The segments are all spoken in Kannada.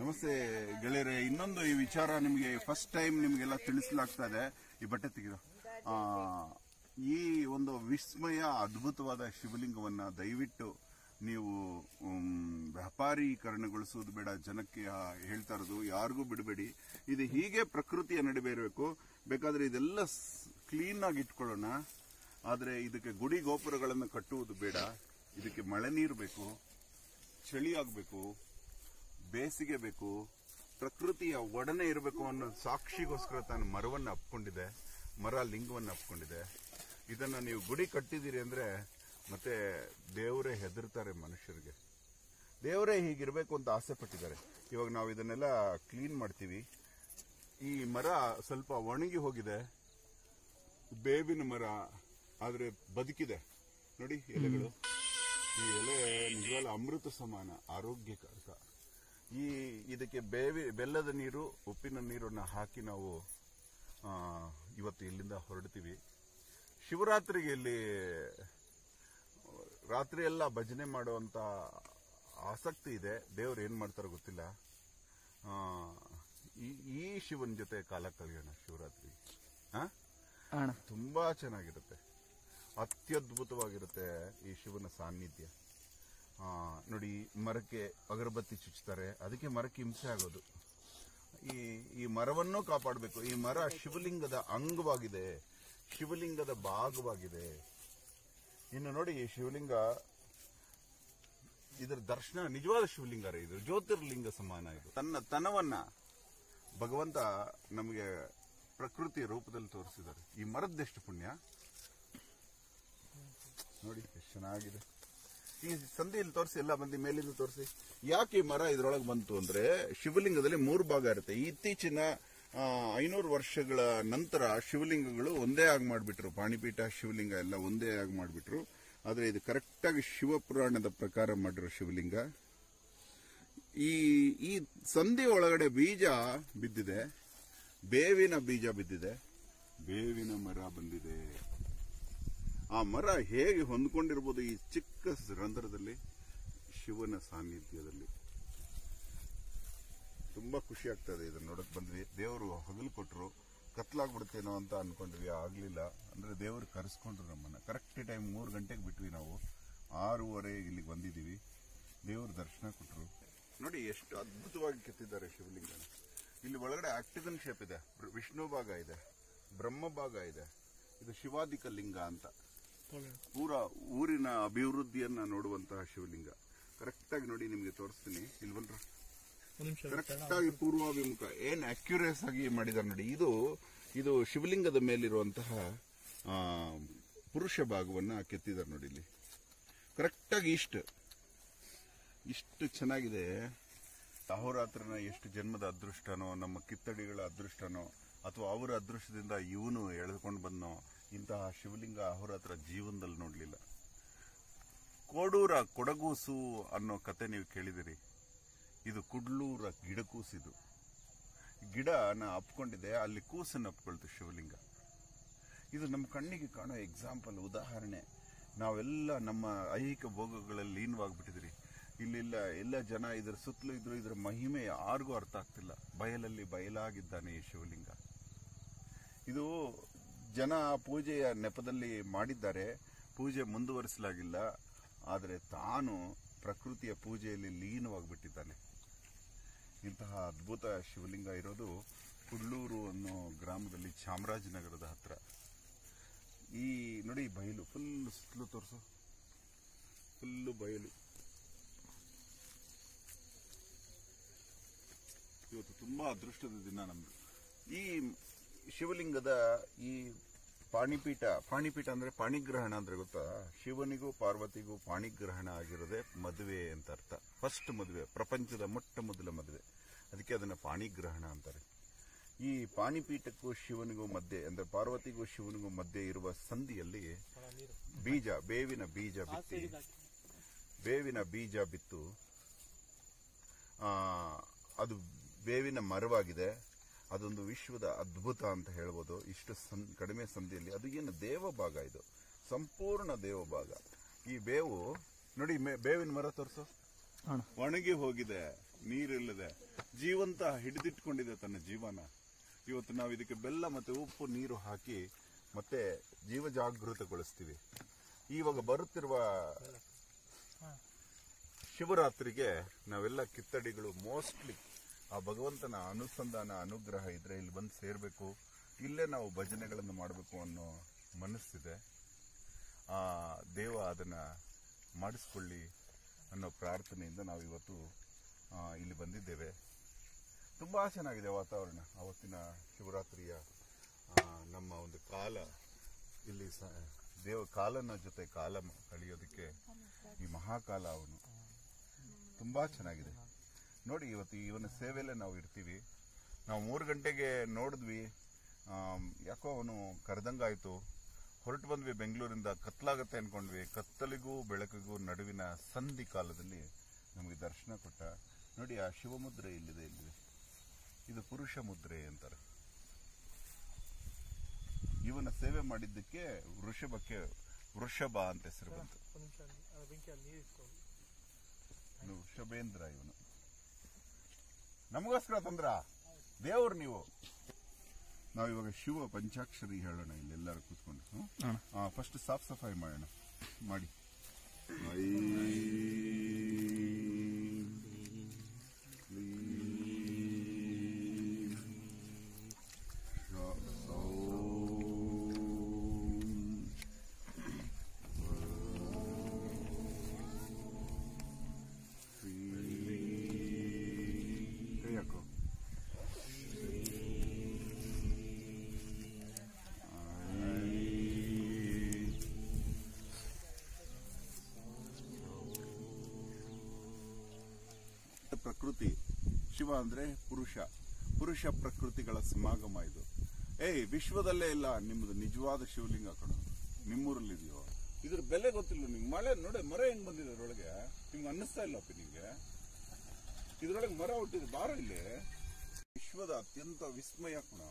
ನಮಸ್ತೆ ಗೆಳೆಯರೆ ಇನ್ನೊಂದು ಈ ವಿಚಾರ ನಿಮಗೆ ಫಸ್ಟ್ ಟೈಮ್ ನಿಮಗೆಲ್ಲ ತಿಳಿಸಲಾಗ್ತಾ ಇದೆ ಈ ಬಟ್ಟೆ ತೆಗೆದು ಆ, ಈ ಒಂದು ವಿಸ್ಮಯ ಅದ್ಭುತವಾದ ಶಿವಲಿಂಗವನ್ನ ದಯವಿಟ್ಟು ನೀವು ಮ್, ವ್ಯಾಪಾರೀಕರಣಗೊಳಿಸುವುದು ಬೇಡ ಜನಕ್ಕೆ ಆ, ಹೇಳ್ತಾ ಇರೋದು ಯಾರಿಗೂ ಬಿಡಬೇಡಿ ಇದು ಹೀಗೆ ಪ್ರಕೃತಿಯ ನಡುವೆ ಇರಬೇಕು ಬೇಕಾದ್ರೆ ಇದೆಲ್ಲ ಕ್ಲೀನ್ ಆಗಿ ಇಟ್ಕೊಳ್ಳೋಣ ಆದ್ರೆ ಇದಕ್ಕೆ ಗುಡಿ ಗೋಪುರಗಳನ್ನು ಕಟ್ಟುವುದು ಬೇಡ ಇದಕ್ಕೆ ಮಳೆ ನೀರು ಬೇಕು ಚಳಿ ಆಗಬೇಕು ಬೇಸಿಗೆ ಬೇಕು ಪ್ರಕೃತಿಯ ಒಡನೆ ಇರಬೇಕು ಅನ್ನೋ ಸಾಕ್ಷಿಗೋಸ್ಕರ ತಾನು ಮರವನ್ನು ಅಪ್ಕೊಂಡಿದೆ ಮರ ಲಿಂಗವನ್ನು ಅಪ್ಕೊಂಡಿದೆ ಇದನ್ನ ನೀವು ಗುಡಿ ಕಟ್ಟಿದ್ದೀರಿ ಅಂದ್ರೆ ಮತ್ತೆ ದೇವರೇ ಹೆದರ್ತಾರೆ ಮನುಷ್ಯರಿಗೆ ದೇವರೇ ಹೀಗಿರ್ಬೇಕು ಅಂತ ಆಸೆ ಪಟ್ಟಿದ್ದಾರೆ ಇವಾಗ ನಾವು ಇದನ್ನೆಲ್ಲ ಕ್ಲೀನ್ ಮಾಡ್ತೀವಿ ಈ ಮರ ಸ್ವಲ್ಪ ಒಣಗಿ ಹೋಗಿದೆ ಬೇವಿನ ಮರ ಆದ್ರೆ ಬದುಕಿದೆ ನೋಡಿ ಎಲೆಗಳು ಈ ಎಲೆ ನಿಜವಾಗ್ಲೂ ಅಮೃತ ಸಮಾನ ಆರೋಗ್ಯಕಾರಕ ಈ ಇದಕ್ಕೆ ಬೇವಿ ಬೆಲ್ಲದ ನೀರು ಉಪ್ಪಿನ ನೀರನ್ನ ಹಾಕಿ ನಾವು ಆ, ಇವತ್ತು ಇಲ್ಲಿಂದ ಹೊರಡ್ತೀವಿ ಶಿವರಾತ್ರಿಗೆ ಇಲ್ಲಿ ರಾತ್ರಿ ಎಲ್ಲ ಭಜನೆ ಮಾಡುವಂತ ಆಸಕ್ತಿ ಇದೆ ದೇವ್ರು ಏನ್ ಮಾಡ್ತಾರೋ ಗೊತ್ತಿಲ್ಲ ಆ, ಈ- ಈ ಶಿವನ ಜೊತೆ ಕಾಲ ಕಳೆಯೋಣ ಶಿವರಾತ್ರಿ ಹಾ ಅಣ್ಣ ತುಂಬಾ ಚೆನ್ನಾಗಿರುತ್ತೆ ಅತ್ಯದ್ಭುತವಾಗಿರುತ್ತೆ ಈ ಶಿವನ ಸಾನ್ನಿಧ್ಯ ಆ, ನೋಡಿ ಮರಕ್ಕೆ ಅಗರಬತ್ತಿ ಚುಚ್ಚುತ್ತಾರೆ ಅದಕ್ಕೆ ಮರಕ್ಕೆ ಹಿಂಸೆ ಆಗೋದು ಈ ಈ ಮರವನ್ನು ಕಾಪಾಡಬೇಕು ಈ ಮರ ಶಿವಲಿಂಗದ ಅಂಗವಾಗಿದೆ ಶಿವಲಿಂಗದ ಭಾಗವಾಗಿದೆ ಇನ್ನು ನೋಡಿ ಈ ಶಿವಲಿಂಗ ಇದರ ದರ್ಶನ ನಿಜವಾದ ಶಿವಲಿಂಗ ರೀ ಇದು ಜ್ಯೋತಿರ್ಲಿಂಗ ಸಮಾನ ಇದು ತನ್ನ ತನವನ್ನ ಭಗವಂತ ನಮಗೆ ಪ್ರಕೃತಿಯ ರೂಪದಲ್ಲಿ ತೋರಿಸಿದ್ದಾರೆ ಈ ಮರದ್ದೆಷ್ಟು ಪುಣ್ಯ ನೋಡಿ ಎಷ್ಟು ಚೆನ್ನಾಗಿದೆ ಈ ಸಂಧಿಯಲ್ಲಿ ತೋರಿಸಿ ಎಲ್ಲ ಮಂದಿ ಮೇಲಿಂದ ತೋರಿಸಿ ಯಾಕೆ ಈ ಮರ ಇದ್ರೊಳಗೆ ಬಂತು ಅಂದ್ರೆ ಶಿವಲಿಂಗದಲ್ಲಿ ಮೂರು ಭಾಗ ಇರುತ್ತೆ ಇತ್ತೀಚಿನ ಆ, ಐನೂರು ವರ್ಷಗಳ ನಂತರ ಶಿವಲಿಂಗಗಳು ಒಂದೇ ಆಗಿ ಮಾಡಿಬಿಟ್ರು ಪಾಣಿಪೀಠ ಶಿವಲಿಂಗ ಎಲ್ಲ ಒಂದೇ ಆಗಿ ಮಾಡಿಬಿಟ್ರು ಆದ್ರೆ ಇದು ಕರೆಕ್ಟಾಗಿ ಶಿವಪುರಾಣದ ಪ್ರಕಾರ ಮಾಡಿರೋ ಶಿವಲಿಂಗ ಈ ಈ ಸಂಧಿ ಒಳಗಡೆ ಬೀಜ ಬಿದ್ದಿದೆ ಬೇವಿನ ಬೀಜ ಬಿದ್ದಿದೆ ಬೇವಿನ ಮರ ಬಂದಿದೆ ಆ ಮರ ಹೇಗೆ ಹೊಂದ್ಕೊಂಡಿರ್ಬೋದು ಈ ಚಿಕ್ಕ ರಂಧ್ರದಲ್ಲಿ ಶಿವನ ಸಾನ್ನಿಧ್ಯದಲ್ಲಿ ತುಂಬಾ ಖುಷಿ ಆಗ್ತದೆ ಇದನ್ನ ನೋಡಕ್ ಬಂದ್ವಿ ದೇವರು ಹಗಲು ಕೊಟ್ರು ಕತ್ಲಾಗ್ಬಿಡುತ್ತೇನೋ ಅಂತ ಅನ್ಕೊಂಡ್ವಿ ಆಗ್ಲಿಲ್ಲ ಅಂದ್ರೆ ದೇವರು ಕರೆಸ್ಕೊಂಡ್ರು ನಮ್ಮನ್ನ ಕರೆಕ್ಟ್ ಟೈಮ್ ಮೂರು ಗಂಟೆಗೆ ಬಿಟ್ವಿ ನಾವು ಆರೂವರೆ ಇಲ್ಲಿಗೆ ಬಂದಿದ್ದೀವಿ ದೇವ್ರ ದರ್ಶನ ಕೊಟ್ರು ನೋಡಿ ಎಷ್ಟು ಅದ್ಭುತವಾಗಿ ಕೆತ್ತಿದ್ದಾರೆ ಶಿವಲಿಂಗನ ಇಲ್ಲಿ ಒಳಗಡೆ ಆಕ್ಟಿಗನ್ ಶೇಪ್ ಇದೆ ವಿಷ್ಣು ಭಾಗ ಇದೆ ಬ್ರಹ್ಮ ಭಾಗ ಇದೆ ಇದು ಶಿವಾದಿಕ ಲಿಂಗ ಅಂತ ಪೂರ ಊರಿನ ಅಭಿವೃದ್ಧಿಯನ್ನ ನೋಡುವಂತಹ ಶಿವಲಿಂಗ ಕರೆಕ್ಟ್ ಆಗಿ ನೋಡಿ ನಿಮ್ಗೆ ತೋರಿಸ್ತೀನಿ ಇಲ್ಲಿ ಬಂದ್ರು ಕರೆಕ್ಟ್ ಆಗಿ ಪೂರ್ವಾಭಿಮುಖ ಏನ್ ಅಕ್ಯುರೇಸ್ ಆಗಿ ಮಾಡಿದ್ದಾರೆ ನೋಡಿ ಇದು ಇದು ಶಿವಲಿಂಗದ ಮೇಲಿರುವಂತಹ ಆ, ಪುರುಷ ಭಾಗವನ್ನ ಕೆತ್ತಿದ್ದಾರೆ ನೋಡಿ ಇಲ್ಲಿ ಕರೆಕ್ಟ್ ಆಗಿ ಇಷ್ಟು ಇಷ್ಟು ಚೆನ್ನಾಗಿದೆ ಅಹೋರಾತ್ರನ ಎಷ್ಟು ಜನ್ಮದ ಅದೃಷ್ಟನೋ ನಮ್ಮ ಕಿತ್ತಡಿಗಳ ಅದೃಷ್ಟನೋ ಅಥವಾ ಅವರ ಅದೃಷ್ಟದಿಂದ ಇವನು ಎಳೆದುಕೊಂಡು ಬಂದನೋ ಇಂತಹ ಶಿವಲಿಂಗ ಅಹೋರಾತ್ರ ಜೀವನದಲ್ಲಿ ನೋಡ್ಲಿಲ್ಲ ಕೋಡೂರ ಕೊಡಗೂಸು ಅನ್ನೋ ಕತೆ ನೀವು ಕೇಳಿದಿರಿ ಇದು ಕುಡ್ಲೂರ ಗಿಡಕೂಸಿದು ಗಿಡನ ಅಪ್ಕೊಂಡಿದೆ ಅಲ್ಲಿ ಕೂಸನ್ನು ಅಪ್ಕೊಳ್ತು ಶಿವಲಿಂಗ ಇದು ನಮ್ಮ ಕಣ್ಣಿಗೆ ಕಾಣೋ ಎಕ್ಸಾಂಪಲ್ ಉದಾಹರಣೆ ನಾವೆಲ್ಲ ನಮ್ಮ ಐಹಿಕ ಭೋಗಗಳಲ್ಲಿ ಲೀನವಾಗ್ಬಿಟ್ಟಿದ್ರಿ ಇಲ್ಲೆಲ್ಲ ಎಲ್ಲ ಜನ ಇದರ ಸುತ್ತಲೂ ಇದ್ರು ಇದರ ಮಹಿಮೆ ಯಾರಿಗೂ ಅರ್ಥ ಆಗ್ತಿಲ್ಲ ಬಯಲಲ್ಲಿ ಬಯಲಾಗಿದ್ದಾನೆ ಈ ಶಿವಲಿಂಗ ಇದು ಜನ ಪೂಜೆಯ ನೆಪದಲ್ಲಿ ಮಾಡಿದ್ದಾರೆ ಪೂಜೆ ಮುಂದುವರಿಸಲಾಗಿಲ್ಲ ಆದರೆ ತಾನು ಪ್ರಕೃತಿಯ ಪೂಜೆಯಲ್ಲಿ ಲೀನವಾಗಿಬಿಟ್ಟಿದ್ದಾನೆ ಇಂತಹ ಅದ್ಭುತ ಶಿವಲಿಂಗ ಇರೋದು ಕುಡ್ಲೂರು ಅನ್ನೋ ಗ್ರಾಮದಲ್ಲಿ ಚಾಮರಾಜನಗರದ ಹತ್ರ ಈ ನೋಡಿ ಬಯಲು ಫುಲ್ ಸುತ್ತಲೂ ತೋರಿಸು ಫುಲ್ಲು ಬಯಲು ಇವತ್ತು ತುಂಬಾ ಅದೃಷ್ಟದ ದಿನ ನಮ್ದು ಈ ಶಿವಲಿಂಗದ ಈ ಪಾಣಿಪೀಠ ಪಾಣಿಪೀಠ ಅಂದ್ರೆ ಪಾಣಿಗ್ರಹಣ ಅಂದ್ರೆ ಗೊತ್ತಾ ಶಿವನಿಗೂ ಪಾರ್ವತಿಗೂ ಪಾಣಿಗ್ರಹಣ ಆಗಿರೋದೇ ಮದುವೆ ಅಂತ ಅರ್ಥ ಫಸ್ಟ್ ಮದುವೆ ಪ್ರಪಂಚದ ಮೊಟ್ಟ ಮೊದಲ ಮದುವೆ ಅದಕ್ಕೆ ಅದನ್ನ ಪಾಣಿಗ್ರಹಣ ಅಂತಾರೆ ಈ ಪಾಣಿಪೀಠಕ್ಕೂ ಶಿವನಿಗೂ ಮಧ್ಯೆ ಅಂದ್ರೆ ಪಾರ್ವತಿಗೂ ಶಿವನಿಗೂ ಮಧ್ಯೆ ಇರುವ ಸಂಧಿಯಲ್ಲಿ ಬೀಜ ಬೇವಿನ ಬೀಜ ಬಿತ್ತಿ ಬೇವಿನ ಬೀಜ ಬಿತ್ತು ಆ, ಅದು ಬೇವಿನ ಮರವಾಗಿದೆ ಅದೊಂದು ವಿಶ್ವದ ಅದ್ಭುತ ಅಂತ ಹೇಳ್ಬೋದು ಇಷ್ಟು ಸಂ- ಕಡಿಮೆ ಸಂಧಿಯಲ್ಲಿ ಅದು ಏನು ದೇವಭಾಗ ಇದು ಸಂಪೂರ್ಣ ದೇವಭಾಗ ಈ ಬೇವು ನೋಡಿ ಮೇ- ಬೇವಿನ ಮರ ತೋರಿಸು ಅಣ್ಣ ಒಣಗಿ ಹೋಗಿದೆ ನೀರಿಲ್ಲದೆ ಜೀವಂತ ಹಿಡಿದಿಟ್ಕೊಂಡಿದೆ ತನ್ನ ಜೀವನ ಇವತ್ತು ನಾವು ಇದಕ್ಕೆ ಬೆಲ್ಲ ಮತ್ತೆ ಉಪ್ಪು ನೀರು ಹಾಕಿ ಮತ್ತೆ ಜೀವ ಜಾಗೃತಗೊಳಿಸ್ತೀವಿ ಇವಾಗ ಬರುತ್ತಿರುವ ಶಿವರಾತ್ರಿಗೆ ನಾವೆಲ್ಲ ಕಿತ್ತಡಿಗಳು ಮೋಸ್ಟ್ಲಿ ಆ ಭಗವಂತನ ಅನುಸಂಧಾನ ಅನುಗ್ರಹ ಇದ್ರೆ ಇಲ್ಲಿ ಬಂದು ಸೇರ್ಬೇಕು ಇಲ್ಲೇ ನಾವು ಭಜನೆಗಳನ್ನು ಮಾಡಬೇಕು ಅನ್ನೋ ಮನಸ್ಸಿದೆ ಆ ದೇವ ಅದನ್ನ ಮಾಡಿಸ್ಕೊಳ್ಳಿ ಅನ್ನೋ ಪ್ರಾರ್ಥನೆಯಿಂದ ನಾವು ಇವತ್ತು ಆ, ಇಲ್ಲಿ ಬಂದಿದ್ದೇವೆ ತುಂಬಾ ಚೆನ್ನಾಗಿದೆ ವಾತಾವರಣ ಅವತ್ತಿನ ಶಿವರಾತ್ರಿಯ ಆ, ನಮ್ಮ ಒಂದು ಕಾಲ ಇಲ್ಲಿ ಸ ದೇವ ಕಾಲನ ಜೊತೆ ಕಾಲ ಮ- ಕಳೆಯೋದಕ್ಕೆ ಈ ಮಹಾಕಾಲ ಅವನು ತುಂಬಾ ಚೆನ್ನಾಗಿದೆ ನೋಡಿ ಇವತ್ತು ಇವನ ಸೇವೆಯಲ್ಲೇ ನಾವು ಇರ್ತೀವಿ ನಾವು ಮೂರು ಗಂಟೆಗೆ ನೋಡಿದ್ವಿ ಆಮ್, ಯಾಕೋ ಅವನು ಕರೆದಂಗಾಯ್ತು ಹೊರಟು ಬಂದ್ವಿ ಬೆಂಗಳೂರಿಂದ ಕತ್ಲಾಗತ್ತೆ ಅನ್ಕೊಂಡ್ವಿ ಕತ್ತಲಿಗೂ ಬೆಳಕಿಗೂ ನಡುವಿನ ಸಂಧಿ ಕಾಲದಲ್ಲಿ ನಮಗೆ ದರ್ಶನ ಕೊಟ್ಟ ನೋಡಿ ಆ ಶಿವಮುದ್ರೆ ಇಲ್ಲಿದೆ ಇಲ್ಲಿದೆ ಇದು ಪುರುಷ ಮುದ್ರೆ ಅಂತಾರೆ ಇವನ ಸೇವೆ ಮಾಡಿದ್ದಕ್ಕೆ ವೃಷಭಕ್ಕೆ ವೃಷಭ ಅಂತ ಹೆಸರು ಬಂತು ಒಂದು ನಿಮಿಷ ಅಲ್ಲಿ ಆ ಬೆಂಕಿಯಲ್ಲಿ ನೀರು ಇಟ್ಕೊಂಡು ಇವ್ನು ವೃಷಭೇಂದ್ರ ಇವನು ನಮಗೋಸ್ಕರ ತಂದ್ರ ದೇವ್ರು ನೀವು ನಾವು ಇವಾಗ ಶಿವ ಪಂಚಾಕ್ಷರಿ ಹೇಳೋಣ ಇಲ್ಲೆಲ್ಲರೂ ಕೂತ್ಕೊಂಡು ಫಸ್ಟ್ ಸಾಫ್ ಸಫಾಯಿ ಮಾಡೋಣ ಮಾಡಿ ಐಂ ಕ್ಲೀಂ ಸೌಂ ಕೈ ಹಾಕು ಪ್ರಕೃತಿ ಶಿವ ಅಂದ್ರೆ ಪುರುಷ ಪುರುಷ ಪ್ರಕೃತಿಗಳ ಸಮಾಗಮ ಇದು ಏಯ್ ವಿಶ್ವದಲ್ಲೇ ಇಲ್ಲ ನಿಮ್ಮದು ನಿಜವಾದ ಶಿವಲಿಂಗ ಕಣ ನಿಮ್ಮೂರಲ್ಲಿ ಇದೆಯೋ ಇದ್ರ ಬೆಲೆ ಗೊತ್ತಿಲ್ಲ ನಿಮ್ಗೆ ಮಳೆ ನೋಡಿ ಮರ ಹೆಂಗ್ ಬಂದಿದೆ ಅದ್ರೊಳಗೆ ನಿಮ್ಗೆ ಅನ್ನಿಸ್ತಾ ಇಲ್ಲ ಅಪ್ಪಿ ನಿಂಗೆ ಇದ್ರೊಳಗೆ ಮರ ಹುಟ್ಟಿದೆ ಬಾರ ಇಲ್ಲಿ ವಿಶ್ವದ ಅತ್ಯಂತ ವಿಸ್ಮಯ ಗುಣ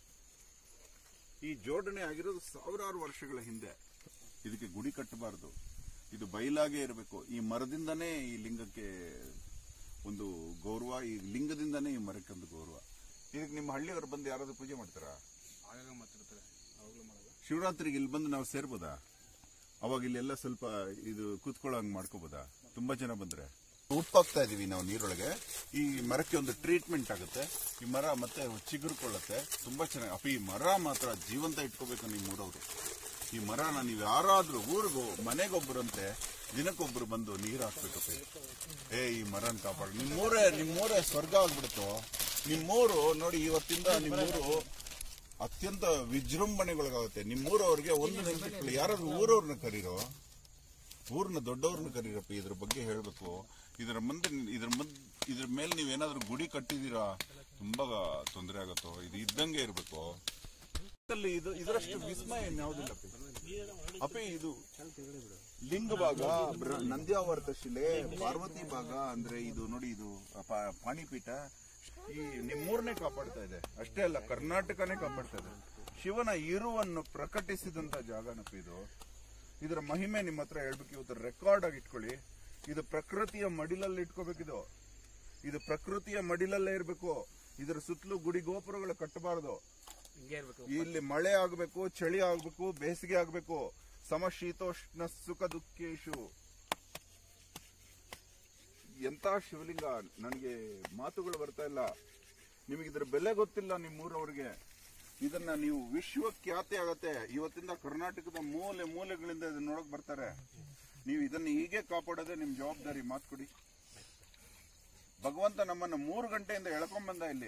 ಈ ಜೋಡಣೆ ಆಗಿರೋದು ಸಾವಿರಾರು ವರ್ಷಗಳ ಹಿಂದೆ ಇದಕ್ಕೆ ಗುಡಿ ಕಟ್ಟಬಾರದು ಇದು ಬಯಲಾಗೆ ಇರಬೇಕು ಈ ಮರದಿಂದನೇ ಈ ಲಿಂಗಕ್ಕೆ ಒಂದು ಗೌರವ ಈ ಲಿಂಗದಿಂದನೇ ಈ ಮರಕ್ಕೆ ಒಂದು ಗೌರವ ಇದಕ್ಕೆ ನಿಮ್ಮ ಹಳ್ಳಿಯವರು ಬಂದು ಯಾರಾದ್ರೂ ಪೂಜೆ ಮಾಡ್ತಾರಾ ಆಗಾಗ ಮಾತಾಡ್ತಾರೆ ಅವಾಗಲೂ ಮಾಡಲ್ಲ ಶಿವರಾತ್ರಿಗೆ ಇಲ್ಲಿ ಬಂದು ನಾವು ಸೇರ್ಬೋದಾ ಅವಾಗ ಇಲ್ಲೆಲ್ಲ ಸ್ವಲ್ಪ ಇದು ಕೂತ್ಕೊಳ್ಳೋಂಗ್ ಮಾಡ್ಕೋಬೋದಾ ತುಂಬಾ ಜನ ಬಂದ್ರೆ ಉಪ್ಪು ಹಾಕ್ತಾ ಇದೀವಿ ನಾವು ನೀರೊಳಗೆ ಈ ಮರಕ್ಕೆ ಒಂದು ಟ್ರೀಟ್ಮೆಂಟ್ ಆಗುತ್ತೆ ಈ ಮರ ಮತ್ತೆ ಚಿಗುರ್ಕೊಳ್ಳುತ್ತೆ ತುಂಬಾ ಚೆನ್ನಾಗಿ ಅಪ್ಪ ಈ ಮರ ಮಾತ್ರ ಜೀವಂತ ಇಟ್ಕೋಬೇಕು ನಿಮ್ಮ ಊರವರು ಈ ಮರನ ನೀವು ಯಾರಾದ್ರೂ ಊರಿಗೂ ಮನೆಗೊಬ್ಬರಂತೆ ದಿನಕ್ಕೊಬ್ರು ಬಂದು ನೀರು ಹಾಕ್ಬೇಕಪ್ಪ ಏ ಈ ಮರನ ಕಾಪಾಡು ನಿಮ್ಮೂರೇ ನಿಮ್ಮೂರೇ ಸ್ವರ್ಗ ಆಗ್ಬಿಡುತ್ತೋ ನಿಮ್ಮೂರು ನೋಡಿ ಇವತ್ತಿಂದ ನಿಮ್ಮೂರು ಅತ್ಯಂತ ವಿಜೃಂಭಣೆಗೊಳಗಾಗುತ್ತೆ ನಿಮ್ಮೂರವ್ರಿಗೆ ಒಂದು ನೆನಪಿಟ್ಕೊಳ್ಳಿ ಯಾರಾದ್ರೂ ಊರವ್ರನ್ನ ಕರೀರೋ ಊರ್ನ ದೊಡ್ಡವ್ರನ್ನ ಕರೀರಪ್ಪ ಇದ್ರ ಬಗ್ಗೆ ಹೇಳ್ಬೇಕು ಇದರ ಮುಂದೆ ಇದ್ರ ಮುಂದೆ ಇದ್ರ ಮೇಲೆ ನೀವೇನಾದ್ರೂ ಗುಡಿ ಕಟ್ಟಿದೀರಾ ತುಂಬಾ ತೊಂದರೆ ಆಗತ್ತೋ ಇದು ಇದ್ದಂಗೆ ಇರ್ಬೇಕು ಅಲ್ಲಿ ಇದು ಇದರಷ್ಟು ವಿಸ್ಮಯ ಇನ್ಯಾವುದಿಲ್ಲಪ್ಪ ಅಪ್ಪಿ ಇದು ಲಿಂಗ ಭಾಗ ಬ್ರ- ನಂದ್ಯಾವರ್ತ ಶಿಲೆ ಪಾರ್ವತಿ ಭಾಗ ಅಂದ್ರೆ ಇದು ನೋಡಿ ಇದು ಪ- ಪಾಣಿಪೀಠ ಈ ನಿಮ್ಮೂರನ್ನೇ ಕಾಪಾಡ್ತಾ ಇದೆ ಅಷ್ಟೇ ಅಲ್ಲ ಕರ್ನಾಟಕನೇ ಕಾಪಾಡ್ತಾ ಇದೆ ಶಿವನ ಇರುವನ್ನು ಪ್ರಕಟಿಸಿದಂತ ಜಾಗನಪ್ಪ ಇದು ಇದರ ಮಹಿಮೆ ನಿಮ್ಮ ಹತ್ರ ಹೇಳ್ಬೇಕು ಇವತ್ತು ರೆಕಾರ್ಡ್ ಆಗಿ ಇಟ್ಕೊಳ್ಳಿ ಇದು ಪ್ರಕೃತಿಯ ಮಡಿಲಲ್ಲಿ ಇಟ್ಕೋಬೇಕಿದು ಇದು ಪ್ರಕೃತಿಯ ಮಡಿಲಲ್ಲೇ ಇರಬೇಕು ಇದರ ಸುತ್ತಲೂ ಗುಡಿ ಗೋಪುರಗಳು ಕಟ್ಟಬಾರದು ಹಿಂಗೆ ಇರ್ಬೇಕು ಇಲ್ಲಿ ಮಳೆ ಆಗ್ಬೇಕು ಚಳಿ ಆಗ್ಬೇಕು ಬೇಸಿಗೆ ಆಗ್ಬೇಕು ಸಮಶೀತೋಷ್ಣ ಸುಖ ದುಃಖೇಶು ಎಂತ ಶಿವಲಿಂಗ ನನಗೆ ಮಾತುಗಳು ಬರ್ತಾ ಇಲ್ಲ ನಿಮಗೆ ಇದ್ರ ಬೆಲೆ ಗೊತ್ತಿಲ್ಲ ನಿಮ್ಮೂರವ್ರಿಗೆ ಇದನ್ನ ನೀವು ವಿಶ್ವಖ್ಯಾತಿ ಆಗತ್ತೆ ಇವತ್ತಿಂದ ಕರ್ನಾಟಕದ ಮೂಲೆ ಮೂಲೆಗಳಿಂದ ಇದನ್ನ ನೋಡಕ್ ಬರ್ತಾರೆ ನೀವು ಇದನ್ನ ಹೀಗೆ ಕಾಪಾಡೋದೇ ನಿಮ್ ಜವಾಬ್ದಾರಿ ಮಾತು ಕೊಡಿ ಭಗವಂತ ನಮ್ಮನ್ನ ಮೂರು ಗಂಟೆಯಿಂದ ಎಳ್ಕೊಂಡ್ ಬಂದ ಇಲ್ಲಿ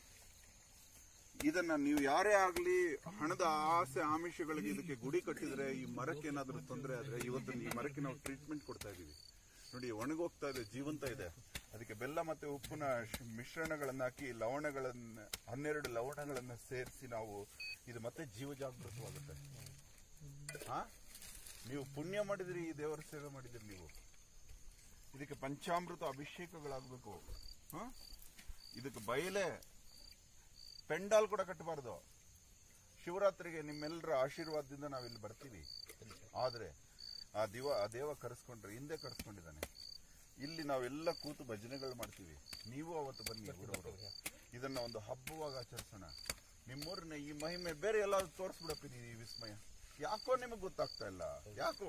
ಇದನ್ನ ನೀವು ಯಾರೇ ಆಗ್ಲಿ ಹಣದ ಆಸೆ ಆಮಿಷಗಳಿಗೆ ಇದಕ್ಕೆ ಗುಡಿ ಕಟ್ಟಿದ್ರೆ ಈ ಮರಕ್ಕೆ ಏನಾದ್ರೂ ತೊಂದರೆ ಆದ್ರೆ ಇವತ್ತು ಈ ಮರಕ್ಕೆ ನಾವು ಟ್ರೀಟ್ಮೆಂಟ್ ಕೊಡ್ತಾ ಇದೀವಿ ನೋಡಿ ಒಣಗೋಗ್ತಾ ಇದೆ ಜೀವಂತ ಇದೆ ಅದಕ್ಕೆ ಬೆಲ್ಲ ಮತ್ತೆ ಉಪ್ಪಿನ ಶ್- ಮಿಶ್ರಣಗಳನ್ನ ಹಾಕಿ ಲವಣಗಳನ್ನ ಹನ್ನೆರಡು ಲವಣಗಳನ್ನ ಸೇರಿಸಿ ನಾವು ಇದು ಮತ್ತೆ ಜೀವ ಜಾಗೃತವಾಗುತ್ತೆ ಹಾ ನೀವು ಪುಣ್ಯ ಮಾಡಿದ್ರಿ ಈ ದೇವರ ಸೇವೆ ಮಾಡಿದ್ರಿ ನೀವು ಇದಕ್ಕೆ ಪಂಚಾಮೃತ ಅಭಿಷೇಕಗಳಾಗಬೇಕು ಹಾ ಇದಕ್ಕೆ ಬಯಲೆ ಪೆಂಡಾಲ್ ಕೂಡ ಕಟ್ಟಬಾರ್ದು ಶಿವರಾತ್ರಿಗೆ ನಿಮ್ಮೆಲ್ಲರ ಆಶೀರ್ವಾದದಿಂದ ನಾವಿಲ್ಲಿ ಬರ್ತೀವಿ ಆದ್ರೆ ಆ ದಿವ ಆ ದೇವ ಕರೆಸ್ಕೊಂಡ್ರೆ ಹಿಂದೆ ಕರೆಸ್ಕೊಂಡಿದ್ದಾನೆ ಇಲ್ಲಿ ನಾವೆಲ್ಲ ಕೂತು ಭಜನೆಗಳು ಮಾಡ್ತೀವಿ ನೀವು ಅವತ್ತು ಬನ್ನಿ ಊರವರು ಇದನ್ನ ಒಂದು ಹಬ್ಬವಾಗಿ ಆಚರಿಸೋಣ ನಿಮ್ಮೂರಿನ ಈ ಮಹಿಮೆ ಬೇರೆ ಎಲ್ಲ ತೋರಿಸ್ಬಿಡಪ್ಪ ಈ ವಿಸ್ಮಯ ಯಾಕೋ ನಿಮಗೆ ಗೊತ್ತಾಗ್ತಾ ಇಲ್ಲ ಯಾಕೋ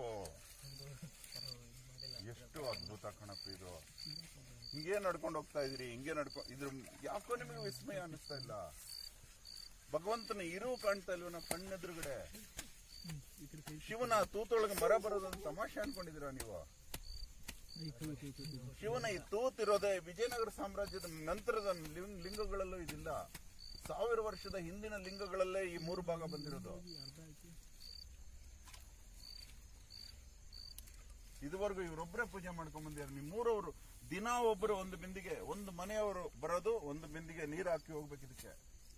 ಎಷ್ಟು ಅದ್ಭುತ ಕಣಪ್ಪ ಇದು ಹಿಂಗೆ ನಡ್ಕೊಂಡು ಹೋಗ್ತಾ ಇದೀರಿ ಹಿಂಗೆ ನಡ್ಕೊಂಡು ಇದ್ರ ಯಾಕೋ ನಿಮಗೆ ವಿಸ್ಮಯ ಅನಿಸ್ತಾ ಇಲ್ಲ ಭಗವಂತನ ಇರು ಕಾಣ್ತಾ ಇಲ್ವನ ಕಣ್ಣೆದುರುಗಡೆ ಶಿವನ ತೂತೊಳಗೆ ಮರ ಬರೋದೊಂದು ತಮಾಷೆ ಅನ್ಕೊಂಡಿದೀರ ನೀವು ಶಿವನ ಈ ತೂತಿರೋದೇ ವಿಜಯನಗರ ಸಾಮ್ರಾಜ್ಯದ ನಂತರದ ಲಿಂಗ- ಲಿಂಗಗಳಲ್ಲೂ ಇದಿಲ್ಲ ಸಾವಿರ ವರ್ಷದ ಹಿಂದಿನ ಲಿಂಗಗಳಲ್ಲೇ ಈ ಮೂರು ಭಾಗ ಬಂದಿರೋದು ಇದುವರೆಗೂ ಇವರೊಬ್ಬರೇ ಪೂಜೆ ಮಾಡ್ಕೊಂಡ್ ಬಂದಿದ್ದಾರೆ ನೀವು ಮೂರವರು ದಿನ ಒಬ್ಬರು ಒಂದು ಬಿಂದಿಗೆ ಒಂದು ಮನೆಯವರು ಬರೋದು ಒಂದು ಬಿಂದಿಗೆ ನೀರು ಹಾಕಿ ಹೋಗ್ಬೇಕು ಇದಕ್ಕೆ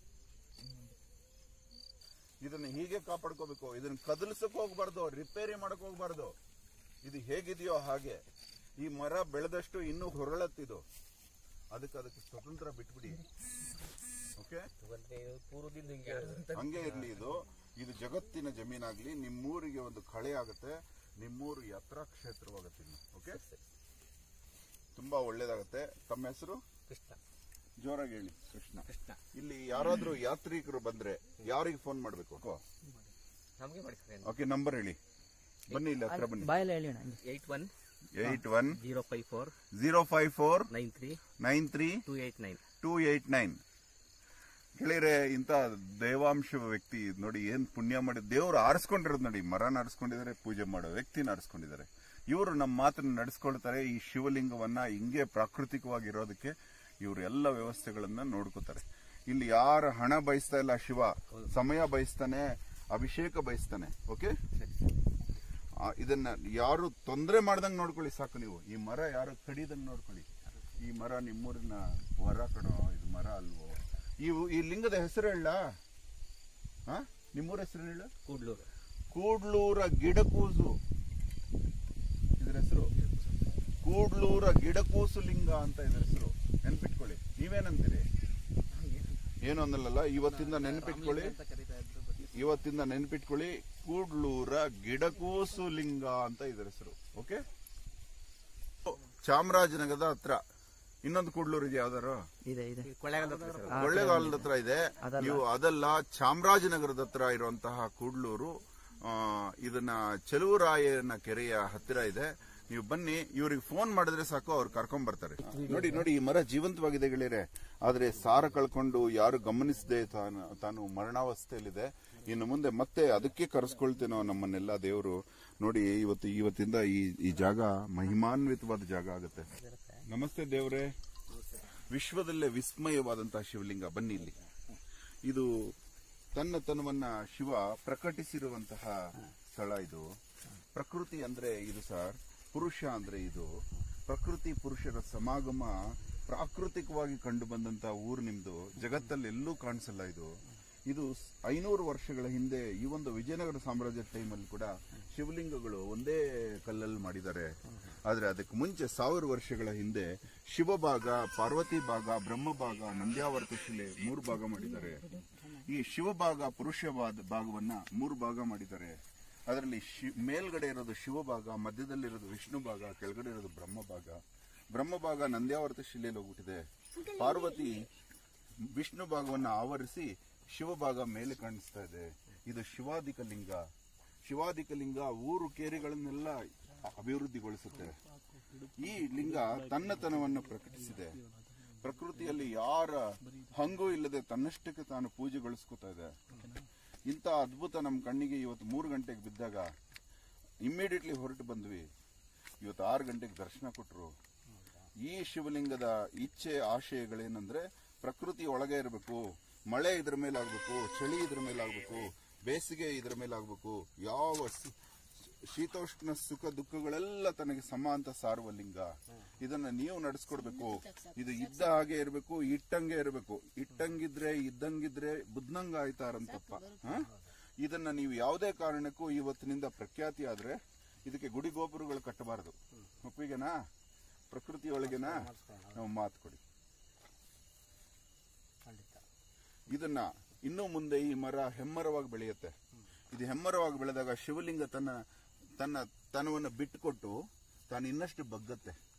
ಇದನ್ನ ಹೀಗೆ ಕಾಪಾಡ್ಕೋಬೇಕು ಇದನ್ನ ಕದಲ್ಸಕ್ ಹೋಗ್ಬಾರ್ದು ರಿಪೇರಿ ಮಾಡಕ್ ಹೋಗ್ಬಾರ್ದು ಇದು ಹೇಗಿದೆಯೋ ಹಾಗೆ ಈ ಮರ ಬೆಳೆದಷ್ಟು ಇನ್ನೂ ಹೊರಳತ್ತಿದು ಅದಕ್ಕೆ ಅದಕ್ಕೆ ಸ್ವತಂತ್ರ ಬಿಟ್ಬಿಡಿ ಓಕೆ ಪೂರ್ವದಿಂದ ಹಿಂಗೆ ಹಂಗೆ ಇರ್ಲಿ ಇದು ಇದು ಜಗತ್ತಿನ ಜಮೀನಾಗ್ಲಿ ನಿಮ್ಮೂರಿಗೆ ಒಂದು ಕಳೆ ಆಗುತ್ತೆ ನಿಮ್ಮೂರು ಯಾತ್ರಾ ಕ್ಷೇತ್ರವಾಗುತ್ತೆ ಇನ್ನು ಓಕೆ ತುಂಬಾ ಒಳ್ಳೇದಾಗತ್ತೆ ತಮ್ಮ ಹೆಸರು ಕೃಷ್ಣ ಜೋರಾಗಿ ಹೇಳಿ ಕೃಷ್ಣ ಕೃಷ್ಣ ಇಲ್ಲಿ ಯಾರಾದ್ರೂ ಯಾತ್ರಿಕರು ಬಂದ್ರೆ ಯಾರಿಗೆ ಫೋನ್ ಮಾಡ್ಬೇಕು ನಮಗೆ ಮಾಡಿ ಸರ್ ಓಕೆ ನಂಬರ್ ಹೇಳಿ ಬನ್ನಿ ಇಲ್ಲಿ ಹತ್ರ ಬನ್ನಿ ಬಾಯಲ್ಲಿ ಹೇಳಿ ಅಣ್ಣ eight one eight one zero five four zero five four nine three nine three two eight nine two eight nine ಹೇಳಿದ್ರೆ ಇಂಥ ದೇವಾಂಶ ವ್ಯಕ್ತಿ ನೋಡಿ ಏನ್ ಪುಣ್ಯ ಮಾಡಿ ದೇವ್ರು ಆರಿಸ್ಕೊಂಡಿರೋದು ನೋಡಿ ಮರನ ಆರಿಸ್ಕೊಂಡಿದ್ದಾರೆ ಪೂಜೆ ಮಾಡೋ ವ್ಯಕ್ತಿನ ಆರಿಸ್ಕೊಂಡಿದ್ದಾರೆ ಇವರು ನಮ್ಮ ಮಾತನ್ನ ನಡೆಸ್ಕೊಳ್ತಾರೆ ಈ ಶಿವಲಿಂಗವನ್ನ ಹಿಂಗೆ ಪ್ರಾಕೃತಿಕವಾಗಿರೋದಕ್ಕೆ ಇವರು ಎಲ್ಲ ವ್ಯವಸ್ಥೆಗಳನ್ನ ನೋಡ್ಕೋತಾರೆ ಇಲ್ಲಿ ಯಾರ ಹಣ ಬಯಸ್ತಾ ಇಲ್ಲ ಶಿವ ಸಮಯ ಬಯಸ್ತಾನೆ ಅಭಿಷೇಕ ಬಯಸ್ತಾನೆ ಓಕೆ ಆ, ಇದನ್ನ ಯಾರು ತೊಂದರೆ ಮಾಡ್ದಂಗ್ ನೋಡ್ಕೊಳ್ಳಿ ಸಾಕು ನೀವು ಈ ಮರ ಯಾರು ಕಡಿದಂಗ್ ನೋಡ್ಕೊಳ್ಳಿ ಈ ಮರ ನಿಮ್ಮೂರಿನ ವರ ಕಣೋ ಇದು ಮರ ಅಲ್ವೋ ಇವು ಈ ಲಿಂಗದ ಹೆಸರು ಹೇಳ ಹಾ ನಿಮ್ಮೂರ ಹೆಸರು ಹೇಳ ಕೂಡ್ಲೂರು ಕೂಡ್ಲೂರ ಗಿಡಕೂಸು ಇದ್ರ ಹೆಸರು ಕೂಡ್ಲೂರ ಗಿಡಕೂಸು ಲಿಂಗ ಅಂತ ಇದ್ರ ಹೆಸರು ನೆನ್ಪಿಟ್ಕೊಳ್ಳಿ ನೀವೇನಂತೀರಿ ಏನು ಅನ್ನಲ್ಲ ಇವತ್ತಿಂದ ನೆನ್ಪಿಟ್ಕೊಳ್ಳಿ ಇವತ್ತಿಂದ ನೆನ್ಪಿಟ್ಕೊಳ್ಳಿ ಕೂಡ್ಲೂರ ಗಿಡಕೂಸು ಲಿಂಗ ಅಂತ ಇದ್ರ ಹೆಸರು ಓಕೆ ಚಾಮರಾಜನಗರದ ಹತ್ರ ಇನ್ನೊಂದು ಕೂಡ್ಲೂರು ಇದೆ ಯಾವ್ದಾರು ಇದೆ ಇದೆ ಕೊಳ್ಳೇಗಾಲದ ಹತ್ರ ಸರ್ ಕೊಳ್ಳೇಗಾಲದ ಹತ್ರ ಇದೆ ಅದಲ್ಲ. ನೀವು ಅದಲ್ಲ ಚಾಮರಾಜನಗರದ ಹತ್ರ ಇರುವಂತಹ ಕೂಡ್ಲೂರು ಆ, ಇದನ್ನ ಚೆಲುವರಾಯನ ಕೆರೆಯ ಹತ್ತಿರ ಇದೆ ನೀವು ಬನ್ನಿ ಇವ್ರಿಗೆ ಫೋನ್ ಮಾಡಿದ್ರೆ ಸಾಕು ಅವ್ರು ಕರ್ಕೊಂಡ್ ಬರ್ತಾರೆ ನೋಡಿ ನೋಡಿ ಈ ಮರ ಜೀವಂತವಾಗಿದೆ ಗೆಳೆಯರೆ ಆದ್ರೆ ಸಾರ ಕಳ್ಕೊಂಡು ಯಾರು ಗಮನಿಸದೆ ತಾನು ತಾನು ಮರಣಾವಸ್ಥೆಯಲ್ಲಿದೆ ಇನ್ನು ಮುಂದೆ ಮತ್ತೆ ಅದಕ್ಕೆ ಕರೆಸ್ಕೊಳ್ತೇನೋ ನಮ್ಮನ್ನೆಲ್ಲ ದೇವರು ನೋಡಿ ಇವತ್ತು ಇವತ್ತಿಂದ ಈ ಈ ಜಾಗ ಮಹಿಮಾನ್ವಿತವಾದ ಜಾಗ ಆಗುತ್ತೆ ನಮಸ್ತೆ ದೇವರೇ ವಿಶ್ವದಲ್ಲೇ ವಿಸ್ಮಯವಾದಂತಹ ಶಿವಲಿಂಗ ಬನ್ನಿ ಇಲ್ಲಿ ಇದು ತನ್ನ ತನವನ್ನ ಶಿವ ಪ್ರಕಟಿಸಿರುವಂತಹ ಸ್ಥಳ ಇದು ಪ್ರಕೃತಿ ಅಂದ್ರೆ ಇದು ಸರ್ ಪುರುಷ ಅಂದ್ರೆ ಇದು ಪ್ರಕೃತಿ ಪುರುಷರ ಸಮಾಗಮ ಪ್ರಾಕೃತಿಕವಾಗಿ ಕಂಡು ಬಂದಂತಹ ಊರು ನಿಮ್ದು ಜಗತ್ತಲ್ಲಿ ಎಲ್ಲೂ ಕಾಣಿಸಲ್ಲ ಇದು ಇದು ಸ್- ಐನೂರು ವರ್ಷಗಳ ಹಿಂದೆ ಈ ಒಂದು ವಿಜಯನಗರ ಸಾಮ್ರಾಜ್ಯದ ಟೈಮಲ್ಲಿ ಕೂಡ ಶಿವಲಿಂಗಗಳು ಒಂದೇ ಕಲ್ಲಲ್ಲಿ ಮಾಡಿದ್ದಾರೆ ಆದ್ರೆ ಅದಕ್ಕೆ ಮುಂಚೆ ಸಾವಿರ ವರ್ಷಗಳ ಹಿಂದೆ ಶಿವಭಾಗ ಪಾರ್ವತಿ ಭಾಗ ಬ್ರಹ್ಮ ಭಾಗ ನಂದ್ಯಾವರ್ತ ಶಿಲೆ ಮೂರು ಭಾಗ ಮಾಡಿದ್ದಾರೆ ಈ ಶಿವಭಾಗ ಪುರುಷ ಭಾಗ- ಭಾಗವನ್ನ ಮೂರು ಭಾಗ ಮಾಡಿದ್ದಾರೆ ಅದರಲ್ಲಿ ಶಿ- ಮೇಲ್ಗಡೆ ಇರೋದು ಶಿವಭಾಗ ಮಧ್ಯದಲ್ಲಿರೋದು ವಿಷ್ಣು ಭಾಗ ಕೆಳಗಡೆ ಇರೋದು ಬ್ರಹ್ಮ ಭಾಗ ಬ್ರಹ್ಮ ಭಾಗ ನಂದ್ಯಾವರ್ತ ಶಿಲೆಯಲ್ಲಿ ಹೋಗ್ಬಿಟ್ಟಿದೆ ಪಾರ್ವತಿ ವಿಷ್ಣು ಭಾಗವನ್ನ ಆವರಿಸಿ ಶಿವಭಾಗ ಮೇಲೆ ಕಾಣಿಸ್ತಾ ಇದೆ ಇದು ಶಿವಾಧಿಕ ಲಿಂಗ ಶಿವಾಧಿಕ ಲಿಂಗ ಊರು ಕೇರಿಗಳನ್ನೆಲ್ಲ ಅಭಿವೃದ್ಧಿಗೊಳಿಸುತ್ತೆ ಈ ಲಿಂಗ ತನ್ನತನವನ್ನು ಪ್ರಕಟಿಸಿದೆ ಪ್ರಕೃತಿಯಲ್ಲಿ ಯಾರ ಹಂಗೂ ಇಲ್ಲದೆ ತನ್ನಷ್ಟಕ್ಕೆ ತಾನು ಪೂಜೆಗೊಳಿಸ್ಕೊತಾ ಇದೆ ಇಂಥ ಅದ್ಭುತ ನಮ್ಮ ಕಣ್ಣಿಗೆ ಇವತ್ತು ಮೂರು ಗಂಟೆಗೆ ಬಿದ್ದಾಗ ಇಮ್ಮಿಡಿಯೇಟ್ಲಿ ಹೊರಟು ಬಂದ್ವಿ ಇವತ್ತು ಆರು ಗಂಟೆಗೆ ದರ್ಶನ ಕೊಟ್ಟರು ಈ ಶಿವಲಿಂಗದ ಇಚ್ಛೆ ಆಶಯಗಳೇನಂದ್ರೆ ಪ್ರಕೃತಿ ಒಳಗೆ ಇರಬೇಕು ಮಳೆ ಇದ್ರ ಮೇಲೆ ಆಗ್ಬೇಕು ಚಳಿ ಇದ್ರ ಮೇಲೆ ಆಗ್ಬೇಕು ಬೇಸಿಗೆ ಇದ್ರ ಮೇಲೆ ಆಗ್ಬೇಕು ಯಾವ ಸ- ಶೀತೋಷ್ಣ ಸುಖ ದುಃಖಗಳೆಲ್ಲ ತನಗೆ ಸಮ ಅಂತ ಸಾರುವ ಲಿಂಗ ಇದನ್ನ ನೀವು ನಡೆಸ್ಕೊಡ್ಬೇಕು ಇದು ಇದ್ದ ಹಾಗೆ ಇರಬೇಕು ಇಟ್ಟಂಗೆ ಇರಬೇಕು ಇಟ್ಟಂಗಿದ್ರೆ ಇದ್ದಂಗಿದ್ರೆ ಬುದ್ಧಂಗ ಆಯ್ತಾರಂತಪ್ಪ ಹ? ಇದನ್ನ ನೀವು ಯಾವುದೇ ಕಾರಣಕ್ಕೂ ಇವತ್ತಿನಿಂದ ಪ್ರಖ್ಯಾತಿ ಆದ್ರೆ ಇದಕ್ಕೆ ಗುಡಿ ಗೋಪುರಗಳು ಕಟ್ಟಬಾರದು ಒಪ್ಪಿಗೆನಾ ಪ್ರಕೃತಿಯೊಳಗೆನಾ ನಾವು ಮಾತು ಕೊಡಿ ಇದನ್ನ ಇನ್ನು ಮುಂದೆ ಈ ಮರ ಹೆಮ್ಮರವಾಗಿ ಬೆಳೆಯುತ್ತೆ ಇದು ಹೆಮ್ಮರವಾಗಿ ಬೆಳೆದಾಗ ಶಿವಲಿಂಗ ತನ್ನ ತನ್ನ ತನವನ್ನು ಬಿಟ್ಟುಕೊಟ್ಟು ತಾನು ಇನ್ನಷ್ಟು ಬಗ್ಗತ್ತೆ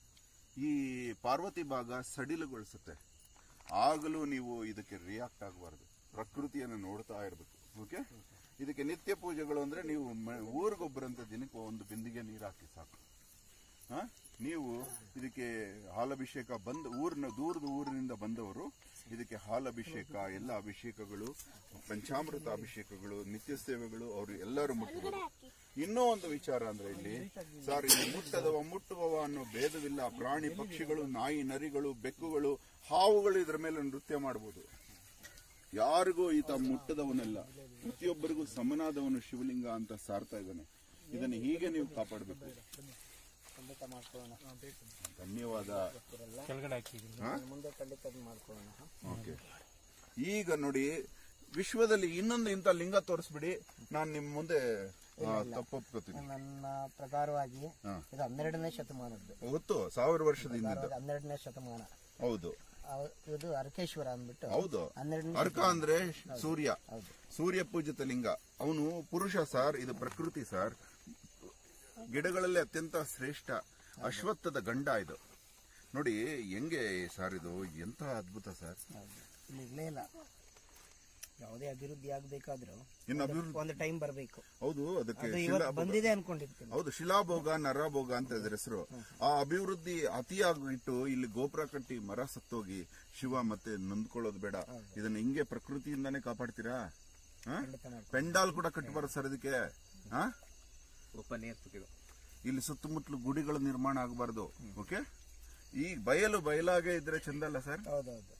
ಈ ಪಾರ್ವತಿ ಭಾಗ ಸಡಿಲಗೊಳಿಸುತ್ತೆ ಆಗಲೂ ನೀವು ಇದಕ್ಕೆ ರಿಯಾಕ್ಟ್ ಆಗಬಾರ್ದು ಪ್ರಕೃತಿಯನ್ನು ನೋಡ್ತಾ ಇರಬೇಕು ಓಕೆ ಇದಕ್ಕೆ ನಿತ್ಯ ಪೂಜೆಗಳು ಅಂದ್ರೆ ನೀವು ಮ- ಊರಿಗೊಬ್ಬರಂತ ದಿನಕ್ಕೆ ಒಂದು ಬಿಂದಿಗೆ ನೀರು ಹಾಕಿ ಸಾಕು ಹ? ನೀವು ಇದಕ್ಕೆ ಹಾಲಭಿಷೇಕ ಬಂದ ಊರಿನ ದೂರದ ಊರಿನಿಂದ ಬಂದವರು ಇದಕ್ಕೆ ಹಾಲಭಿಷೇಕ ಎಲ್ಲ ಅಭಿಷೇಕಗಳು ಪಂಚಾಮೃತ ಅಭಿಷೇಕಗಳು ನಿತ್ಯ ಸೇವೆಗಳು ಅವರು ಎಲ್ಲರೂ ಮುಟ್ಟಬಹುದು ಇನ್ನೂ ಒಂದು ವಿಚಾರ ಅಂದ್ರೆ ಇಲ್ಲಿ ಸರ್ ಇಲ್ಲಿ ಮುಟ್ಟದವ ಮುಟ್ಟುವವ ಅನ್ನೋ ಭೇದವಿಲ್ಲ ಪ್ರಾಣಿ ಪಕ್ಷಿಗಳು ನಾಯಿ ನರಿಗಳು ಬೆಕ್ಕುಗಳು ಹಾವುಗಳು ಇದರ ಮೇಲೆ ನೃತ್ಯ ಮಾಡಬಹುದು ಯಾರಿಗೂ ಈತ ಮುಟ್ಟದವನಲ್ಲ ಪ್ರತಿಯೊಬ್ಬರಿಗೂ ಸಮನಾದವನು ಶಿವಲಿಂಗ ಅಂತ ಸಾರ್ತಾ ಇದ್ದಾನೆ ಇದನ್ನು ಹೀಗೆ ನೀವು ಕಾಪಾಡಬೇಕು ಖಂಡಿತ ಮಾಡ್ಕೊಳ್ಳೋಣ ಧನ್ಯವಾದ ಕೆಳಗಡೆ ಹಾಕಿ ಹಾ? ಮುಂದೆ ಖಂಡಿತ ಅದ್ನ ಮಾಡ್ಕೊಳ್ಳೋಣ ಓಕೆ ಈಗ ನೋಡಿ ವಿಶ್ವದಲ್ಲಿ ಇನ್ನೊಂದು ಇಂಥ ಲಿಂಗ ತೋರಿಸ್ಬಿಡಿ ನಾನು ನಿಮ್ ಮುಂದೆ ಆ, ತಪ್ಪೊಪ್ಕೋತೀನಿ ನನ್ನ ಪ್ರಕಾರವಾಗಿ ಹಾ. ಇದು ಹನ್ನೆರಡನೇ ಶತಮಾನದ್ದು ಗೊತ್ತು ಸಾವಿರ ವರ್ಷದ ಹಿಂದಿದ್ದು ಪ್ರಕಾರವಾಗಿ ಹನ್ನೆರಡನೇ ಶತಮಾನ ಹೌದು ಅವ- ಇದು ಅರಕೇಶ್ವರ ಅಂದ್ಬಿಟ್ಟು ಹೌದು ಹನ್ನೆರಡನೇ ಅರ್ಕ ಅಂದ್ರೆ ಸೂರ್ಯ ಹೌದು ಸೂರ್ಯ ಪೂಜಿತ ಲಿಂಗ ಅವನು ಪುರುಷ ಸರ್ ಇದು ಪ್ರಕೃತಿ ಸರ್ ಗಿಡಗಳಲ್ಲಿ ಅತ್ಯಂತ ಶ್ರೇಷ್ಠ ಅಶ್ವತ್ಥದ ಗಂಡ ಇದು ನೋಡಿ ಹೆಂಗೆ ಸರ್ ಇದು ಎಂತ ಅದ್ಭುತ ಸರ್ ಹೌದು ಇಲ್ಲಿ ಇರ್ಲೇ ಇಲ್ಲ ಯಾವುದೇ ಅಭಿವೃದ್ಧಿ ಆಗ್ಬೇಕಾದ್ರೂ ಇನ್ನು ಅಭಿವೃದ್ಧಿ ಒಂದು ಟೈಮ್ ಬರಬೇಕು ಹೌದು ಅದಕ್ಕೆ ಅದು ಶಿಲಾ ಇವತ್ತು ಬಂದಿದೆ ಅನ್ಕೊಂಡಿರ್ತೀನಿ ಹೌದು ಶಿಲಾಭೋಗ ನರಭೋಗ ಅಂತ ಇದ್ರ ಹೆಸರು ಆ ಅಭಿವೃದ್ಧಿ ಅತಿಯಾಗಿಟ್ಟು ಇಲ್ಲಿ ಗೋಪುರ ಕಟ್ಟಿ ಮರ ಸತ್ತೋಗಿ ಶಿವ ಮತ್ತೆ ನೊಂದ್ಕೊಳ್ಳೋದು ಬೇಡ ಇದನ್ನ ಹಿಂಗೆ ಪ್ರಕೃತಿಯಿಂದಾನೇ ಕಾಪಾಡ್ತೀರಾ ಹಾ? ಖಂಡಿತ ಮಾಡ್ಕೊಳ್ಳೋಣ ಪೆಂಡಾಲ್ ಕೂಡ ಕಟ್ಟಬಾರ್ದು ಸರ್ ಇದಕ್ಕೆ ಹಾ ಓಪನ್ ಏರ್ ಇದು ಇಲ್ಲಿ ಸುತ್ತಮುತ್ತಲು ಗುಡಿಗಳ ನಿರ್ಮಾಣ ಆಗಬಾರ್ದು ಓಕೆ ಈ ಬಯಲು ಬಯಲಾಗೆ ಇದ್ರೆ ಚಂದ ಅಲ್ಲ ಸರ್ ಹೌದೌದು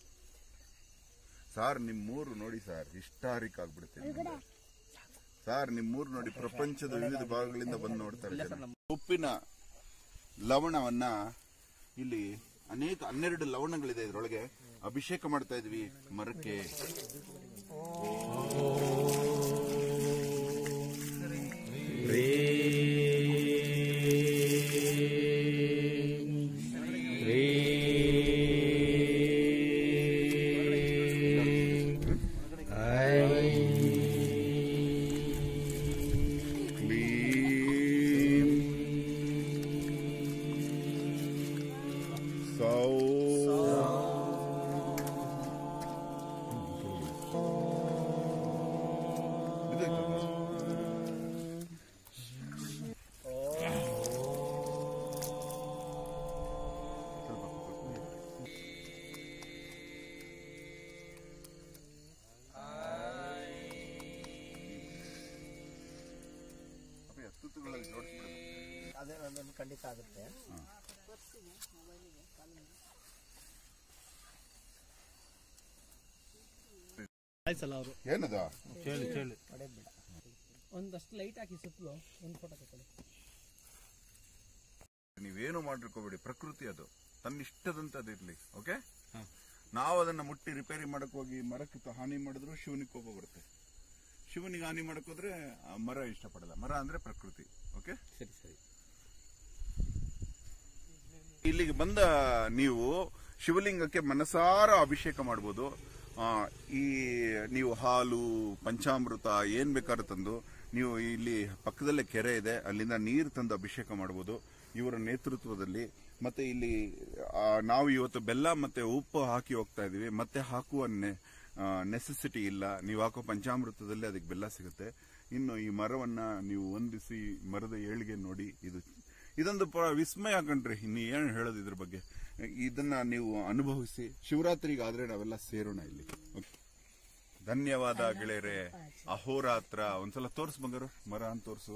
ಸಾರ್ ನಿಮ್ಮೂರು ನೋಡಿ ಸರ್ ಹಿಸ್ಟಾರಿಕ್ ಆಗ್ಬಿಡುತ್ತೆ ನಿಮ್ಗೆ. ಸಾರ್ ನಿಮ್ಮೂರು ನೋಡಿ ಪ್ರಪಂಚದ ವಿವಿಧ ಭಾಗಗಳಿಂದ ಬಂದು ನೋಡ್ತಾರೆ ಜನ. ಉಪ್ಪಿನ ಲವಣವನ್ನ ಇಲ್ಲಿ ಅನೇಕ ಹನ್ನೆರಡು ಲವಣಗಳಿದೆ ಇದರೊಳಗೆ ಅಭಿಷೇಕ ಮಾಡ್ತಾ ಇದ್ವಿ ಮರಕ್ಕೆ ಕ್ಲೀಂ ಸೌ ತುತ್ತುಗಳಲ್ಲಿ ಜೋಡಿಸ್ಬಿಡೋದು ಅದೇ ಅದೊಂದು ಖಂಡಿತ ಆಗುತ್ತೆ ಆಯ್ತಲ್ಲ ಅವರು ಏನದ ಚೇಳಿ ಚೇಳಿ ಹೊಡೆದ್ ಬಿಡ ಒಂದಷ್ಟು ಲೈಟ್ ಹಾಕಿ ಸುತ್ತಲೂ ಒಂದು ಫೋಟೋ ತಗೊಳ್ಳಿ ನೀವೇನು ಮಾಡಿರ್ಕೋಬೇಡಿ ಪ್ರಕೃತಿ ಅದು ತನ್ನಿಷ್ಟದಂತದ್ದು ಇರ್ಲಿ ಓಕೆ ನಾವು ಅದನ್ನ ಮುಟ್ಟಿ ರಿಪೇರಿ ಮಾಡಕ್ ಹೋಗಿ ಮರಕ್ಕೆ ತ- ಹಾನಿ ಮಾಡಿದ್ರು ಶಿವನಿಗೆ ಕೋಪ ಬರುತ್ತೆ ಶಿವನಿಗೆ ಹಾನಿ ಮಾಡಕ್ ಹೋದ್ರೆ ಆ ಮರ ಇಷ್ಟಪಡಲ್ಲ ಮರ ಅಂದ್ರೆ ಪ್ರಕೃತಿ ಓಕೆ ಸರಿ ಸರಿ ಇಲ್ಲಿಗೆ ಬಂದ ನೀವು ಶಿವಲಿಂಗಕ್ಕೆ ಮನಸಾರ ಅಭಿಷೇಕ ಮಾಡ್ಬೋದು ಆ, ಈ ನೀವು ಹಾಲು ಪಂಚಾಮೃತ ಏನ್ ಬೇಕಾದ್ರೂ ತಂದು ನೀವು ಇಲ್ಲಿ ಪಕ್ಕದಲ್ಲೇ ಕೆರೆ ಇದೆ ಅಲ್ಲಿಂದ ನೀರು ತಂದು ಅಭಿಷೇಕ ಮಾಡ್ಬೋದು ಇವರ ನೇತೃತ್ವದಲ್ಲಿ ಮತ್ತೆ ಇಲ್ಲಿ ಆ, ನಾವು ಇವತ್ತು ಬೆಲ್ಲ ಮತ್ತೆ ಉಪ್ಪು ಹಾಕಿ ಹೋಗ್ತಾ ಇದೀವಿ ಮತ್ತೆ ಹಾಕುವ ನೆಸೆಸಿಟಿ ಇಲ್ಲ ನೀವು ಹಾಕೋ ಪಂಚಾಮೃತದಲ್ಲಿ ಅದಕ್ಕೆ ಬೆಲ್ಲ ಸಿಗುತ್ತೆ ಇನ್ನು ಈ ಮರವನ್ನ ನೀವು ಹೊಂದಿಸಿ ಮರದ ಏಳಿಗೆ ನೋಡಿ ಇದು ಇದೊಂದು ಪ- ವಿಸ್ಮಯ ಕಣ್ರಿ ಇನ್ನು ಏನು ಹೇಳೋದು ಇದ್ರ ಬಗ್ಗೆ ಇದನ್ನ ನೀವು ಅನುಭವಿಸಿ ಶಿವರಾತ್ರಿಗೆ ಆದ್ರೆ ನಾವೆಲ್ಲ ಸೇರೋಣ ಇಲ್ಲಿ Okay. ಧನ್ಯವಾದ ಗೆಳೆಯರೆ ಅಹೋರಾತ್ರ ಒಂದ್ಸಲ ತೋರ್ಸು ಬಂಗಾರು ಮರ ಅಂತ ತೋರ್ಸು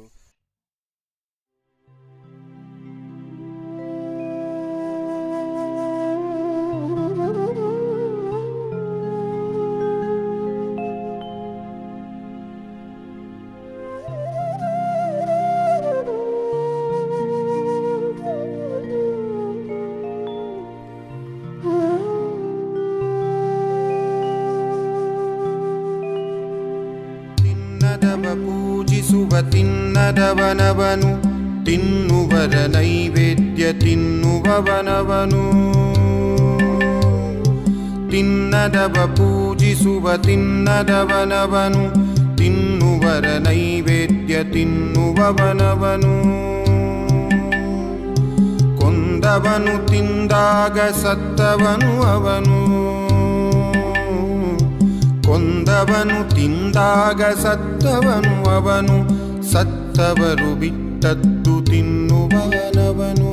ತಿನ್ನದವ ಪೂಜಿಸುವ ತಿನ್ನದವನವನು ತಿನ್ನುವರ ನೈವೇದ್ಯ ತಿನ್ನುವವನವನು ತಿನ್ನದವ ಪೂಜಿಸುವ ತಿನ್ನದವನವನು ತಿನ್ನುವರ ನೈವೇದ್ಯ ತಿನ್ನುವವನವನು ಕೊಂದ ಕೊಂದವನು ತಿಂದಾಗ ಸತ್ತವನು ಅವನು ಕೊಂದವನು ತಿಂದಾಗ ಸತ್ತವನು ಅವನು ಸತ್ತವರು ಬಿಟ್ಟದ್ದು ತಿನ್ನುವನವನು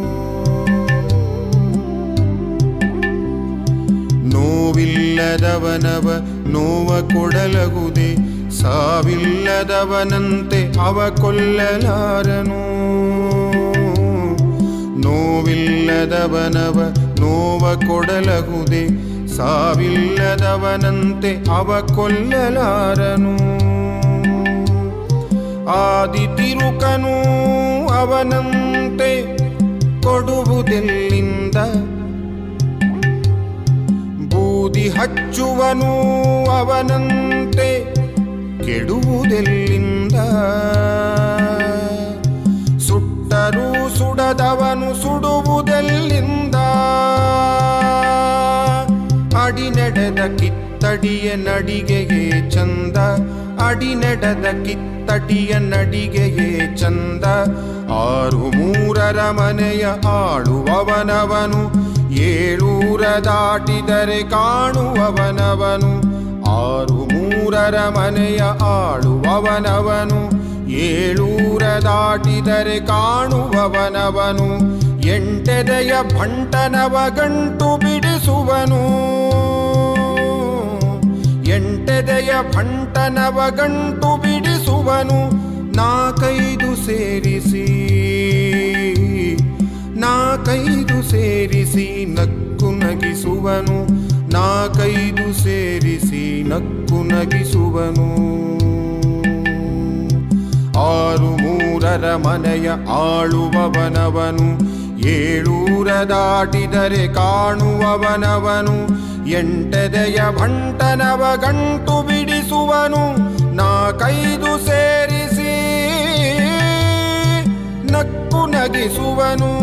ನೋವಿಲ್ಲದವನವ ನೋವ ಕೊಡಲಗುದೆ ಸಾವಿಲ್ಲದವನಂತೆ ಅವ ಕೊಲ್ಲಲಾರನು ನೋವಿಲ್ಲದವನವ ನೋವ ಕೊಡಲಗುದೆ ಸಾವಿಲ್ಲದವನಂತೆ ಅವ ಕೊಲ್ಲಲಾರನು ಆದಿ ತಿರುಕನು ಅವನಂತೆ ಕೊಡುವುದೆಲ್ಲಿಂದ ಬೂದಿ ಹಚ್ಚುವನು ಅವನಂತೆ ಕೆಡುವುದೆಲ್ಲಿಂದ ಸುಟ್ಟರೂ ಸುಡದವನು ಸುಡುವುದೆಲ್ಲಿಂದ ಅಡಿ ನಡೆದ ಕಿತ್ತಡಿಯ ನಡಿಗೆಗೆ ಚಂದ ಅಡಿ ನಡೆದ ಕಿತ್ತಡಿಯ ನಡಿಗೆಗೆ ಚಂದ ಆರು ಮೂರರ ಮನೆಯ ಆಳುವವನವನು ಏಳೂರ ದಾಟಿದರೆ ಕಾಣುವವನವನು ಆರು ಮೂರರ ಮನೆಯ ಆಳುವವನವನು ಏಳೂರ ದಾಟಿದರೆ ಕಾಣುವವನವನು ಎಂಟೆದೆಯ ಭಂಟನವ ಗಂಟು ಬಿಡಿಸುವನು ಎಂಟೆದೆಯ ಭಂಟನವ ಗಂಟು ಬಿಡಿಸುವನು ನಾಕೈದು ಸೇರಿಸಿ ನಾಕೈದು ಸೇರಿಸಿ ನಕ್ಕು ನಗಿಸುವನು ನಾಕೈದು ಸೇರಿಸಿ ನಕ್ಕು ನಗಿಸುವನು ಆರು ಮೂರರ ಮನೆಯ ಆಳುವವನವನು ಏಳೂರ ದಾಟಿದರೆ ಕಾಣುವವನವನು ಎಂಟೆದೆಯ ಭಂಟನವ ಗಂಟು ಬಿಡಿಸುವನು ನಾಕೈದು ಸೇರಿಸಿ ನಕ್ಕು ನಗಿಸುವನು